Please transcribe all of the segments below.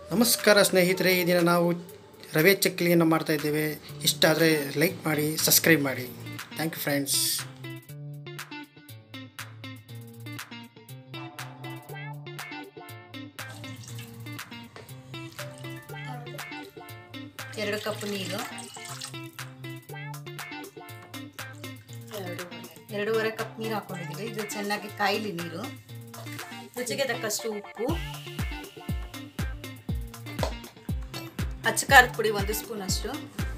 ನಮಸ್ಕಾರ ಸ್ನೇಹಿತರೆ ಈ ದಿನ ನಾವು ರವೆ ಚಕ್ಕಲಿಯನ್ನು ಮಾಡ್ತಾ ಇದ್ದೇವೆ ಇಷ್ಟ ಆದರೆ ಲೈಕ್ ಮಾಡಿ ಸಬ್ಸ್ಕ್ರೈಬ್ ಮಾಡಿ ಥ್ಯಾಂಕ್ ಯು ಫ್ರೆಂಡ್ಸ್ ಎರಡು ಕಪ್ ನೀರು ಎರಡೂವರೆ ಕಪ್ ನೀರು ಹಾಕೊಂಡಿದ್ದೀವಿ ಇದು ಚೆನ್ನಾಗಿ ಕಾಯಿಲಿ ನೀರು ರುಚಿಗೆ ತಕ್ಕಷ್ಟು ಉಪ್ಪು ಅಚ್ಚ ಖಾರದ ಪುಡಿ ಒಂದು ಸ್ಪೂನ್ ಅಷ್ಟು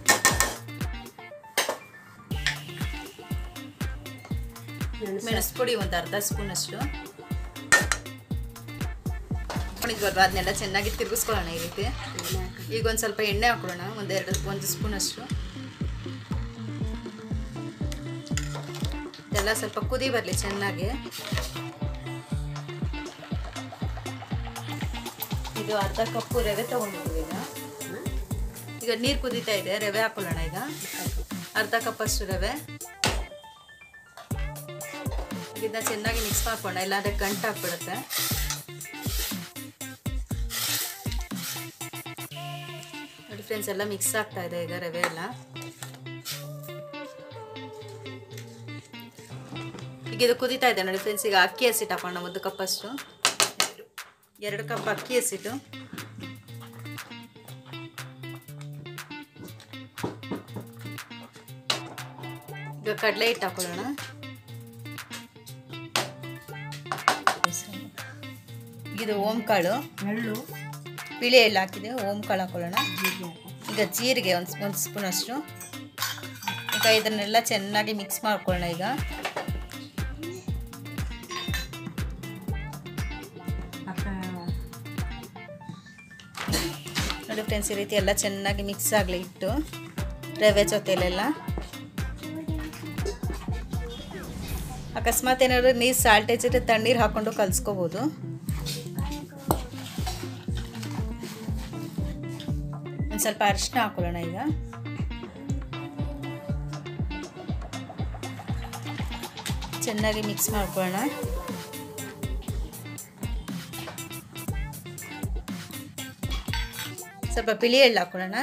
ಮೆಣಸು ಪುಡಿ ಒಂದು ಅರ್ಧ ಸ್ಪೂನ್ ಅಷ್ಟು ಹಾಕೊಂಡಿದ್ವಲ್ವ ಅದನ್ನೆಲ್ಲ ಚೆನ್ನಾಗಿ ತಿರುಗಿಸ್ಕೊಳ್ಳೋಣ ಈ ರೀತಿ ಈಗ ಒಂದು ಸ್ವಲ್ಪ ಎಣ್ಣೆ ಹಾಕೊಳ್ಳೋಣ ಒಂದು ಎರಡು ಒಂದು ಸ್ಪೂನ್ ಅಷ್ಟು ಇದೆಲ್ಲ ಸ್ವಲ್ಪ ಕುದಿ ಬರಲಿ ಚೆನ್ನಾಗಿ ಇದು ಅರ್ಧ ಕಪ್ಪು ರವೆ ತೊಗೊಂಡಿದ್ವಿ ಈಗ ಈಗ ನೀರು ಕುದೀತಾ ಇದೆ ರವೆ ಹಾಕೊಳ್ಳೋಣ ಈಗ ಅರ್ಧ ಕಪ್ಪಷ್ಟು ರವೆ ಇದನ್ನ ಚೆನ್ನಾಗಿ ಮಿಕ್ಸ್ ಮಾಡ್ಕೊಳ್ಳೋಣ ಇಲ್ಲಾಂದ್ರೆ ಗಂಟು ಹಾಕ್ಬಿಡುತ್ತೆ ನೋಡಿ ಫ್ರೆಂಡ್ಸ್ ಎಲ್ಲ ಮಿಕ್ಸ್ ಆಗ್ತಾ ಇದೆ ಈಗ ರವೆ ಎಲ್ಲ ಈಗ ಇದು ಕುದೀತಾ ಇದೆ ನೋಡಿ ಫ್ರೆಂಡ್ಸ್ ಈಗ ಅಕ್ಕಿ ಹಸಿಟ್ಟು ಹಾಕೋಣ ಒಂದು ಕಪ್ ಅಷ್ಟು ಎರಡು ಕಪ್ ಅಕ್ಕಿ ಹಸಿಟ್ಟು ಈಗ ಕಡಲೆ ಹಿಟ್ಟು ಹಾಕೊಳ್ಳೋಣ ಇದು ಓಂ ಕಾಳು ಎಳ್ಳು ಬಿಳಿ ಎಳ್ಳು ಹಾಕಿದೆ ಓಂ ಕಾಳು ಹಾಕೊಳ್ಳೋಣ ಈಗ ಜೀರಿಗೆ ಒಂದು ಒಂದು ಸ್ಪೂನ್ ಅಷ್ಟು ಈಗ ಇದನ್ನೆಲ್ಲ ಚೆನ್ನಾಗಿ ಮಿಕ್ಸ್ ಮಾಡ್ಕೊಳ್ಳೋಣ ಈಗ ಅಕ್ಕ ನೋಡಿ ಫ್ರೆಂಡ್ಸ್ ಈ ರೀತಿ ಎಲ್ಲ ಚೆನ್ನಾಗಿ ಮಿಕ್ಸ್ ಆಗಲಿ ಇಟ್ಟು ರವೆ ಜೊತೆಲೆಲ್ಲ ಅಕಸ್ಮಾತ್ ಏನಾದ್ರು ನೀರು ಸಾಲ್ಟೇಜ್ ಇದ್ರೆ ತಣ್ಣೀರು ಹಾಕೊಂಡು ಕಲಿಸ್ಕೋಬೋದು ಒಂದು ಸ್ವಲ್ಪ ಅರಿಶಿನ ಹಾಕೊಳ್ಳೋಣ ಈಗ ಚೆನ್ನಾಗಿ ಮಿಕ್ಸ್ ಮಾಡ್ಕೊಳ್ಳೋಣ ಸ್ವಲ್ಪ ಬಿಳಿ ಎಳ್ಳು ಹಾಕೊಳ್ಳೋಣ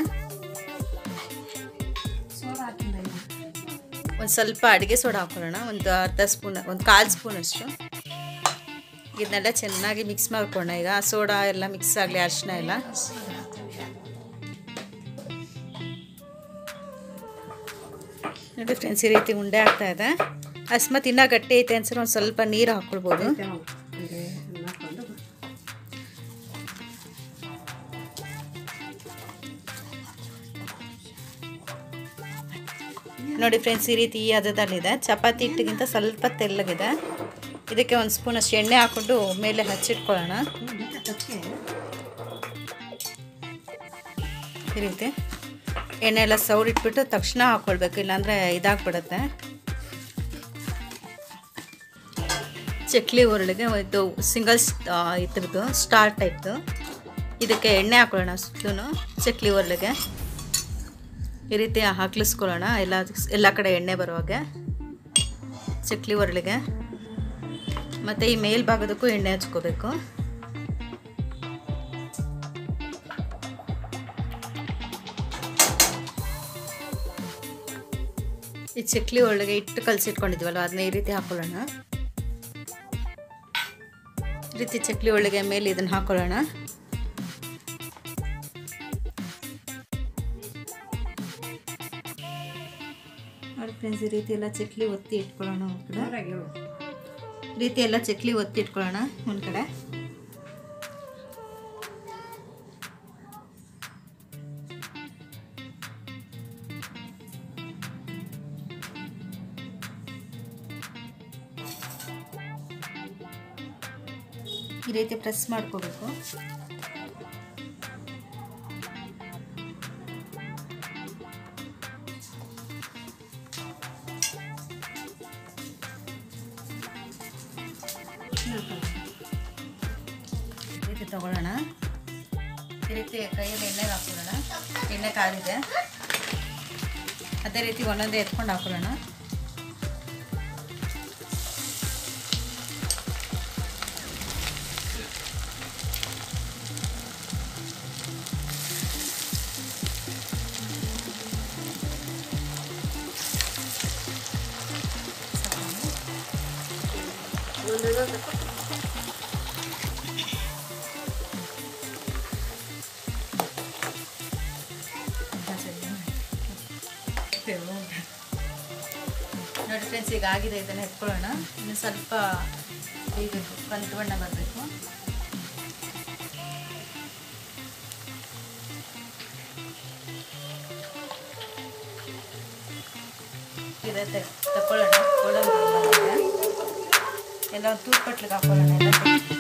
ಸೋಡಾ ಹಾಕಿಲ್ಲ ಇದು. ಒಂದು ಸ್ವಲ್ಪ ಅಡುಗೆ ಸೋಡಾ ಹಾಕೊಳ್ಳೋಣ ಒಂದು ಅರ್ಧ ಸ್ಪೂನ್ ಒಂದು ಕಾಲು ಸ್ಪೂನ್ ಅಷ್ಟು ಇದನ್ನೆಲ್ಲ ಚೆನ್ನಾಗಿ ಮಿಕ್ಸ್ ಮಾಡ್ಕೊಳ್ಳೋಣ ಈಗ ಆ ಸೋಡಾ ಎಲ್ಲ ಮಿಕ್ಸ್ ಆಗಲಿ ಅರಿಶಿನ ಎಲ್ಲ ನೋಡಿ ಫ್ರೆಂಡ್ಸ್ ಈ ರೀತಿ ಉಂಡೆ ಆಗ್ತಾ ಇದೆ ಅಕಸ್ಮಾತ್ ಇನ್ನೂ ಗಟ್ಟಿ ಐತೆ ಅನ್ಸರೆ ಒಂದು ಸ್ವಲ್ಪ ನೀರು ಹಾಕ್ಕೊಳ್ಬೋದು ಮತ್ತೆ ನಾವು ಅಂದ್ರೆ ಹಾಕೊಂಡು ನೋಡಿ ಫ್ರೆಂಡ್ಸ್ ಈ ರೀತಿ ಈ ಹದದಲ್ಲಿದೆ ಚಪಾತಿ ಹಿಟ್ಟಿಗಿಂತ ಸ್ವಲ್ಪ ತೆಳ್ಳಗಿದೆ ಇದಕ್ಕೆ ಒಂದು ಸ್ಪೂನ್ ಅಷ್ಟು ಎಣ್ಣೆ ಹಾಕ್ಕೊಂಡು ಮೇಲೆ ಹಚ್ಚಿಟ್ಕೊಳ್ಳೋಣ ಮತ್ತೆ ತಕ್ಕೆ ಈ ರೀತಿ ಎಣ್ಣೆ ಎಲ್ಲ ಸೌರಿಟ್ಬಿಟ್ಟು ತಕ್ಷಣ ಹಾಕ್ಕೊಳ್ಬೇಕು ಇಲ್ಲಾಂದರೆ ಇದಾಗ್ಬಿಡುತ್ತೆ ಚಕ್ಲಿ ಉರುಳಿಗೆ ಇದು ಸಿಂಗಲ್ ಇದ್ರದ್ದು ಸ್ಟಾರ್ ಟೈಪ್ದು ಇದಕ್ಕೆ ಎಣ್ಣೆ ಹಾಕೊಳ್ಳೋಣ ಸುತ್ತಲೂ ಚಕ್ಲಿ ಉರುಳಿಗೆ ಈ ರೀತಿ ಹಾಕ್ಲಿಸ್ಕೊಳ್ಳೋಣ ಎಲ್ಲ ಎಲ್ಲ ಕಡೆ ಎಣ್ಣೆ ಬರುವಾಗೆ ಚಕ್ಲಿ ಉರುಳಿಗೆ ಮತ್ತು ಈ ಮೇಲ್ಭಾಗದಕ್ಕೂ ಎಣ್ಣೆ ಹಚ್ಕೋಬೇಕು ಈ ಚಕ್ಲಿ ಒಳಗೆ ಇಟ್ಟು ಕಲಸಿಟ್ಕೊಂಡಿದ್ವಲ್ವ ಅದನ್ನ ಈ ರೀತಿ ಹಾಕೊಳ್ಳೋಣ ಈ ರೀತಿ ಚಕ್ಲಿ ಒಳಗೆ ಮೇಲೆ ಇದನ್ನು ಹಾಕೊಳ್ಳೋಣ ನೋಡಿ ಫ್ರೆಂಡ್ಸ್ ಈ ರೀತಿ ಎಲ್ಲ ಚಕ್ಲಿ ಒತ್ತಿ ಇಟ್ಕೊಳ್ಳೋಣ ಒಂದು ಕಡೆ ಜೋರಾಗಿ ಹೇಳು. ಈ ರೀತಿ ಎಲ್ಲ ಚಕ್ಲಿ ಒತ್ತಿ ಇಟ್ಕೊಳ್ಳೋಣ ಒಂದು ಕಡೆ ಈ ರೀತಿ ಪ್ರೆಸ್ ಮಾಡ್ಕೋಬೇಕು ಈ ರೀತಿ ತಗೊಳ್ಳೋಣ ಈ ರೀತಿ ಕೈಯಲ್ಲಿ ಎಣ್ಣೆ ಹಾಕೊಳ್ಳೋಣ ಎಣ್ಣೆ ಕಾದಿದೆ ಅದೇ ರೀತಿ ಒಂದೊಂದೇ ಎತ್ಕೊಂಡು ಹಾಕೊಳ್ಳೋಣ ನೋಡಿ ಫ್ರೆಂಡ್ಸ್ ಈಗ ಆಗಿದೆ ಇದನ್ನು ಎತ್ಕೊಳ್ಳೋಣ ಇನ್ನು ಸ್ವಲ್ಪ ಬೇಯಬೇಕು ಕಂದು ಬಣ್ಣ ಬರಬೇಕು ಇದೆ ತಗೊಳ್ಳೋಣ ಗೋಲ್ಡನ್ ಎಲ್ಲ ಒಂದು ತೂತ್ ಪಟ್ಲಿಗೆ ಹಾಕೊಳ್ಳೋಣ ಎಲ್ಲ